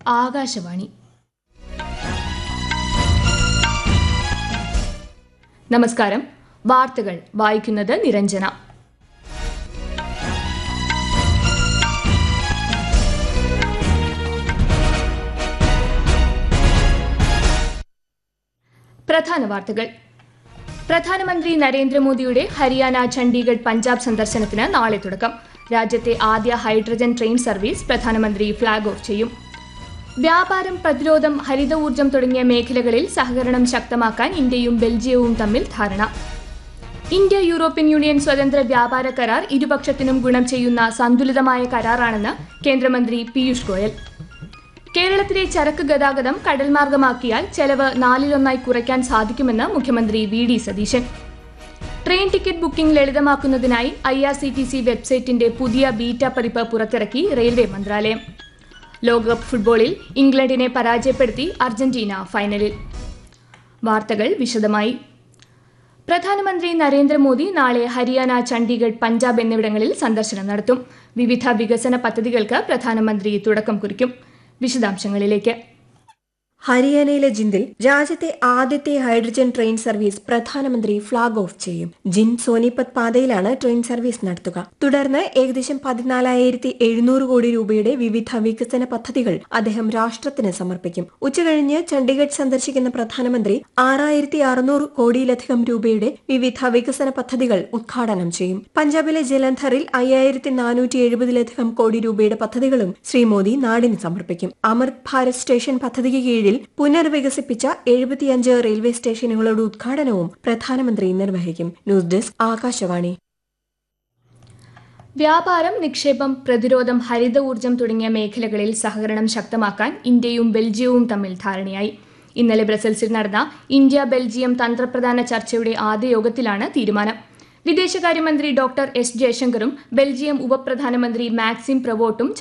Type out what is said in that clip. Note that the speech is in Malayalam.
ആകാശവാണി നമസ്കാരം വാർത്തകൾ വായിക്കുന്നത് നിരഞ്ജന പ്രധാന വാർത്തകൾ പ്രധാനമന്ത്രി നരേന്ദ്രമോദിയുടെ ഹരിയാന ചണ്ഡീഗഡ് പഞ്ചാബ് സന്ദർശനത്തിന് നാളെ തുടക്കം രാജ്യത്തെ ആദ്യ ഹൈഡ്രജൻ ട്രെയിൻ സർവീസ് പ്രധാനമന്ത്രി ഫ്ളാഗ് ഓഫ് ചെയ്യും വ്യാപാരം പ്രതിരോധം ഹരിത ഊർജ്ജം തുടങ്ങിയ മേഖലകളിൽ സഹകരണം ശക്തമാക്കാൻ ഇന്ത്യയും ബെൽജിയവും തമ്മിൽ ധാരണ ഇന്ത്യ യൂറോപ്യൻ യൂണിയൻ സ്വതന്ത്ര വ്യാപാര കരാർ ഇരുപക്ഷത്തിനും ഗുണം ചെയ്യുന്ന സന്തുലിതമായ കരാറാണെന്ന് കേന്ദ്രമന്ത്രി പീയൂഷ് ഗോയൽ കേരളത്തിലെ ചരക്ക് ഗതാഗതം കടൽമാർഗമാക്കിയാൽ ചെലവ് നാലിലൊന്നായി കുറയ്ക്കാൻ സാധിക്കുമെന്ന് മുഖ്യമന്ത്രി V D Satheesan train ticket booking ലളിതമാക്കുന്നതിനായി I R C T C വെബ്സൈറ്റിന്റെ പുതിയ ബീറ്റ പതിപ്പ് പുറത്തിറക്കി റെയിൽവേ മന്ത്രാലയം ലോകകപ്പ് ഫുട്ബോളിൽ ഇംഗ്ലണ്ടിനെ പരാജയപ്പെടുത്തി അർജന്റീന ഫൈനലിൽ വാർത്തകൾ വിശദമായി പ്രധാനമന്ത്രി നരേന്ദ്രമോദി നാളെ ഹരിയാന ചണ്ഡീഗഡ് പഞ്ചാബ് എന്നിവിടങ്ങളിൽ സന്ദർശനം നടത്തും വിവിധ വികസന പദ്ധതികൾക്ക് പ്രധാനമന്ത്രി തുടക്കം കുറിക്കും വിശദാംശങ്ങളിലേക്ക് ഹരിയാനയിലെ ജിന്ദിൽ രാജ്യത്തെ ആദ്യത്തെ ഹൈഡ്രജൻ ട്രെയിൻ സർവീസ് പ്രധാനമന്ത്രി ഫ്ളാഗ് ഓഫ് ചെയ്യും ജിന്ദ് സോനിപത് പാതയിലാണ് ട്രെയിൻ സർവീസ് നടത്തുക തുടർന്ന് ഏകദേശം പതിനാലായിരത്തി എഴുന്നൂറ് കോടി രൂപയുടെ വിവിധ വികസന പദ്ധതികൾ അദ്ദേഹം രാഷ്ട്രത്തിന് സമർപ്പിക്കും ഉച്ചകഴിഞ്ഞ് ചണ്ഡീഗഡ് സന്ദർശിക്കുന്ന പ്രധാനമന്ത്രി ആറായിരത്തി അറുന്നൂറ് കോടിയിലധികം രൂപയുടെ വിവിധ വികസന പദ്ധതികൾ ഉദ്ഘാടനം ചെയ്യും പഞ്ചാബിലെ ജലന്ധറിൽ അയ്യായിരത്തി നാനൂറ്റി എഴുപതിലധികം കോടി രൂപയുടെ പദ്ധതികളും ശ്രീ മോദി നാടിന് സമർപ്പിക്കും അമൃത് ഭാരത് സ്റ്റേഷൻ പദ്ധതിക്ക് കീഴിൽ പുനർവികസിപ്പിച്ച എഴുപത്തിയഞ്ച് റെയിൽവേ സ്റ്റേഷനുകളുടെ ഉദ്ഘാടനവും പ്രധാനമന്ത്രി നിർവഹിക്കും ന്യൂസ് ഡെസ്ക് ആകാശവാണി വ്യാപാരം നിക്ഷേപം പ്രതിരോധം ഹരിത ഊർജ്ജം തുടങ്ങിയ മേഖലകളിൽ സഹകരണം ശക്തമാക്കാൻ ഇന്ത്യയും ബെൽജിയവും തമ്മിൽ ധാരണയായി ഇന്നലെ ബ്രസൽസിൽ നടന്ന ഇന്ത്യ ബെൽജിയം തന്ത്രപ്രധാന ചർച്ചയുടെ ആദ്യ യോഗത്തിലാണ് തീരുമാനം വിദേശകാര്യമന്ത്രി ഡോക്ടർ എസ് ജയശങ്കറും ബെൽജിയം ഉപപ്രധാനമന്ത്രി മാക്സിം പ്രവോട്ടും